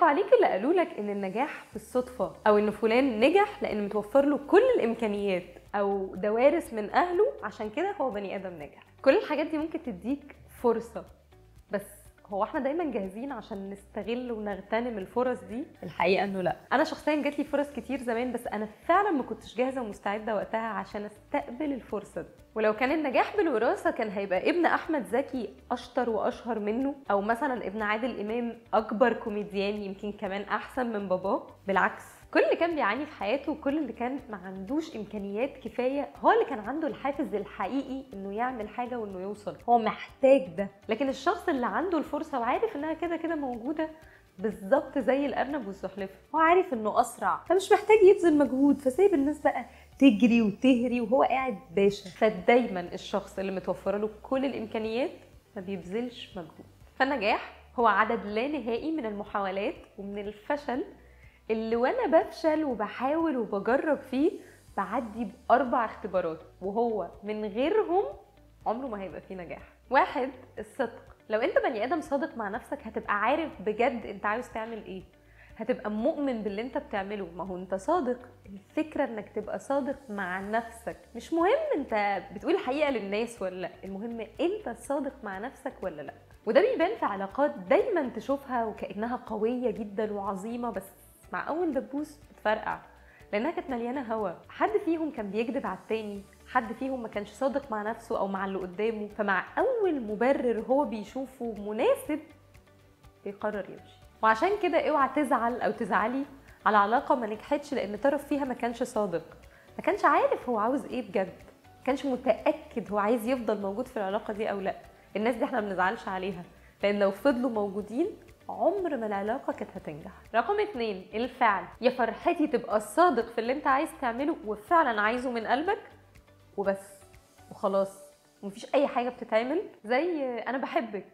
ضحكوا عليك اللي قالوا لك ان النجاح بالصدفه او ان فلان نجح لان متوفر له كل الامكانيات او ده وارث من اهله عشان كده هو بني ادم ناجح كل الحاجات دي ممكن تديك فرصه بس هو احنا دايما جاهزين عشان نستغل ونغتنم الفرص دي الحقيقه انه لا انا شخصيا جات لي فرص كتير زمان بس انا فعلا ما كنتش جاهزه ومستعده وقتها عشان استقبل الفرصه دي ولو كان النجاح بالوراثه كان هيبقى ابن احمد زكي اشطر واشهر منه او مثلا ابن عادل امام اكبر كوميديان يمكن كمان احسن من باباه بالعكس كل اللي كان بيعاني في حياته وكل اللي كان ما عندوش امكانيات كفايه هو اللي كان عنده الحافز الحقيقي انه يعمل حاجه وانه يوصل هو محتاج ده لكن الشخص اللي عنده الفرصه وعارف انها كده كده موجوده بالظبط زي الارنب والسلحفاه هو عارف انه اسرع فمش محتاج يبذل مجهود فسايب الناس بقى تجري وتهري وهو قاعد باشا فدايما الشخص اللي متوفره له كل الامكانيات ما بيبذلش مجهود فالنجاح هو عدد لا نهائي من المحاولات ومن الفشل اللي وانا بفشل وبحاول وبجرب فيه بعدي باربع اختبارات وهو من غيرهم عمره ما هيبقى فيه نجاح واحد الصدق لو انت بني ادم صادق مع نفسك هتبقى عارف بجد انت عاوز تعمل ايه هتبقى مؤمن باللي انت بتعمله ما هو انت صادق الفكره انك تبقى صادق مع نفسك مش مهم انت بتقول الحقيقه للناس ولا لا المهم انت صادق مع نفسك ولا لا وده بيبان في علاقات دايما تشوفها وكانها قويه جدا وعظيمه بس مع اول دبوس بتفرقع لانها كانت مليانه هوا حد فيهم كان بيكذب على التاني حد فيهم ما كانش صادق مع نفسه او مع اللي قدامه فمع اول مبرر هو بيشوفه مناسب بيقرر يمشي وعشان كده اوعى تزعل او تزعلي على علاقه ما نجحتش لان طرف فيها ما كانش صادق ما كانش عارف هو عاوز ايه بجد ما كانش متاكد هو عايز يفضل موجود في العلاقه دي او لا الناس دي احنا ما بنزعلش عليها لان لو فضلوا موجودين عمر ما العلاقه كانت هتنجح رقم اتنين الفعل يا فرحتي تبقى صادق في اللي انت عايز تعمله وفعلا عايزه من قلبك وبس وخلاص ومفيش اي حاجه بتتعمل زي انا بحبك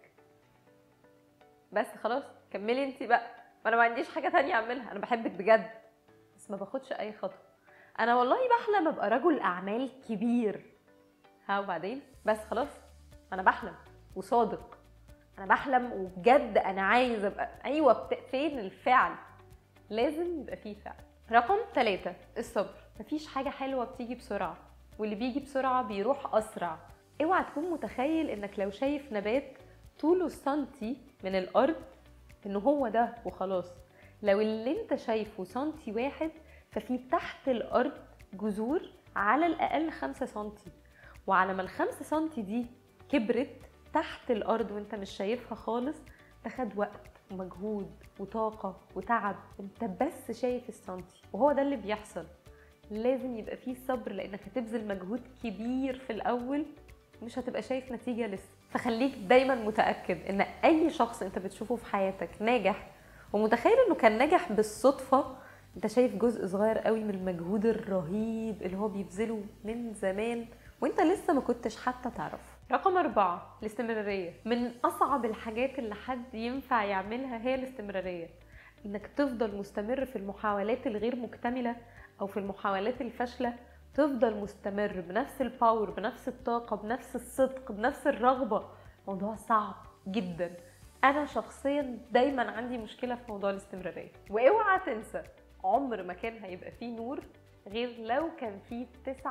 بس خلاص كملي انت بقى ما انا ما عنديش حاجه تانية اعملها انا بحبك بجد بس ما باخدش اي خطوه انا والله بحلم ابقى رجل اعمال كبير ها وبعدين بس خلاص انا بحلم وصادق انا بحلم وبجد انا عايز ابقى ايوه بت... فين الفعل لازم يبقى فيه فعل رقم ثلاثة الصبر مفيش حاجة حلوة بتيجي بسرعة واللي بيجي بسرعة بيروح أسرع اوعى تكون متخيل انك لو شايف نبات طوله سنتي من الأرض ان هو ده وخلاص لو اللي انت شايفه سنتي واحد ففي تحت الأرض جذور على الأقل خمسة سنتي وعلى ما الخمسة سنتي دي كبرت تحت الارض وانت مش شايفها خالص ده خد وقت ومجهود وطاقة وتعب انت بس شايف السنتي وهو ده اللي بيحصل لازم يبقى فيه صبر لانك هتبذل مجهود كبير في الاول مش هتبقى شايف نتيجة لسه فخليك دايما متأكد ان اي شخص انت بتشوفه في حياتك ناجح ومتخيل انه كان ناجح بالصدفة انت شايف جزء صغير قوي من المجهود الرهيب اللي هو بيبذله من زمان وانت لسه ما كنتش حتى تعرفه رقم أربعة الاستمرارية من أصعب الحاجات اللي حد ينفع يعملها هي الاستمرارية إنك تفضل مستمر في المحاولات الغير مكتملة أو في المحاولات الفاشلة تفضل مستمر بنفس الباور بنفس الطاقة بنفس الصدق بنفس الرغبة موضوع صعب جدا أنا شخصيا دايما عندي مشكلة في موضوع الاستمرارية واوعى تنسى عمر ما كان هيبقى فيه نور غير لو كان فيه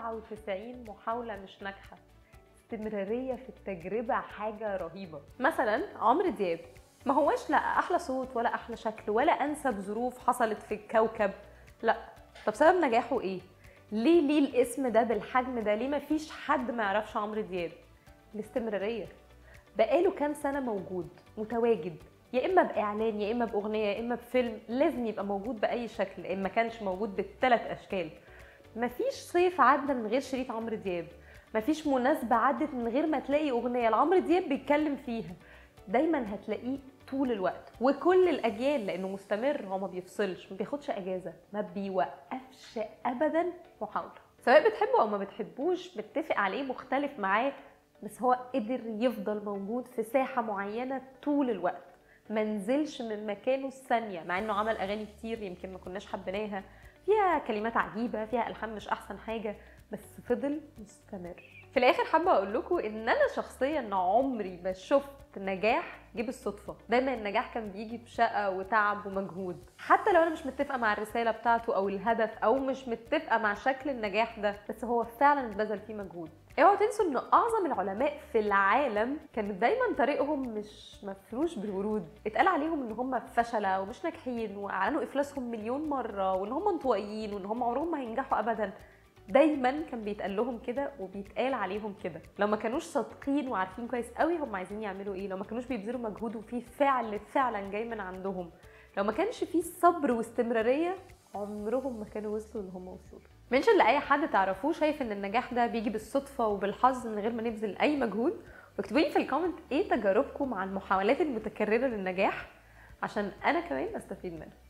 99 محاولة مش ناجحة استمراريه في التجربه حاجه رهيبه مثلا عمرو دياب ما هوش لا احلى صوت ولا احلى شكل ولا انسب ظروف حصلت في الكوكب لا طب سبب نجاحه ايه ليه ليه الاسم ده بالحجم ده ليه ما فيش حد ما يعرفش عمرو دياب الاستمراريه بقاله كام سنه موجود متواجد يا اما باعلان يا اما باغنيه يا اما بفيلم لازم يبقى موجود باي شكل ان ما كانش موجود بالثلاث اشكال مفيش صيف عدى من غير شريط عمرو دياب مفيش مناسبة عدت من غير ما تلاقي أغنية لعمرو دياب بيتكلم فيها دايما هتلاقيه طول الوقت وكل الأجيال لأنه مستمر هو ما بيفصلش ما بياخدش أجازة ما بيوقفش أبدا محاولة سواء بتحبه أو ما بتحبوش متفق عليه مختلف معاه بس هو قدر يفضل موجود في ساحة معينة طول الوقت ما نزلش من مكانه الثانية مع انه عمل اغاني كتير يمكن ما كناش حبيناها فيها كلمات عجيبة فيها الحان مش احسن حاجة بس فضل مستمر في الاخر حابه اقول لكم ان انا شخصيا عمري ما شفت نجاح جه بالصدفه دايما النجاح كان بيجي بشقه وتعب ومجهود حتى لو انا مش متفقه مع الرساله بتاعته او الهدف او مش متفقه مع شكل النجاح ده بس هو فعلا اتبذل فيه مجهود اوعوا تنسوا ان اعظم العلماء في العالم كانت دايما طريقهم مش مفروش بالورود اتقال عليهم ان هم فشله ومش ناجحين واعلنوا افلاسهم مليون مره وان هم انطوائيين وان هم عمرهم ما هينجحوا ابدا دايما كان بيتقال لهم كده وبيتقال عليهم كده لو ما كانوش صادقين وعارفين كويس قوي هم عايزين يعملوا ايه لو ما كانوش بيبذلوا مجهود وفي فعل فعلا جاي من عندهم لو ما كانش فيه صبر واستمراريه عمرهم ما كانوا وصلوا اللي هم وصلوا له. منشن لاي حد تعرفوه شايف ان النجاح ده بيجي بالصدفه وبالحظ من غير ما نبذل اي مجهود واكتبوا لي في الكومنت ايه تجاربكم مع المحاولات المتكرره للنجاح عشان انا كمان استفيد منها